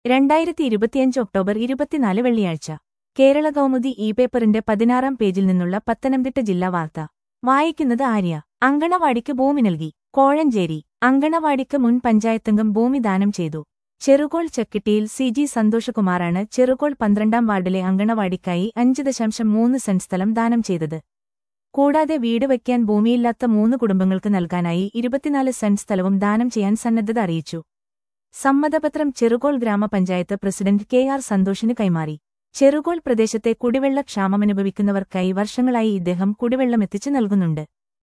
രണ്ടായിരത്തി ഇരുപത്തിയഞ്ച് ഒക്ടോബർ ഇരുപത്തിനാല് വെള്ളിയാഴ്ച കേരള കൗമുദി ഇ പേപ്പറിന്റെ പതിനാറാം പേജിൽ നിന്നുള്ള പത്തനംതിട്ട ജില്ലാ വാർത്ത വായിക്കുന്നത് ആര്യ അങ്കണവാടിക്ക് ഭൂമി നൽകി കോഴഞ്ചേരി അങ്കണവാടിക്ക് മുൻ പഞ്ചായത്തംഗം ഭൂമി ദാനം ചെയ്തു ചെറുകോൾ ചെക്കിട്ടിയിൽ സി ജി സന്തോഷകുമാറാണ് ചെറുകോൾ പന്ത്രണ്ടാം വാർഡിലെ അങ്കണവാടിക്കായി അഞ്ച് ദശാംശം മൂന്ന് സെന്റ് സ്ഥലം ദാനം ചെയ്തത് കൂടാതെ വീട് വയ്ക്കാൻ ഭൂമിയില്ലാത്ത മൂന്ന് കുടുംബങ്ങൾക്ക് നൽകാനായി ഇരുപത്തിനാല് സെന്റ് സ്ഥലവും ദാനം ചെയ്യാൻ സന്നദ്ധത അറിയിച്ചു സമ്മതപത്രം ചെറുകോൾ ഗ്രാമപഞ്ചായത്ത് പ്രസിഡന്റ് കെ ആർ സന്തോഷിന് കൈമാറി ചെറുകോൾ പ്രദേശത്തെ കുടിവെള്ള ക്ഷാമമനുഭവിക്കുന്നവർക്കായി വർഷങ്ങളായി ഇദ്ദേഹം കുടിവെള്ളമെത്തിച്ചു നൽകുന്നുണ്ട്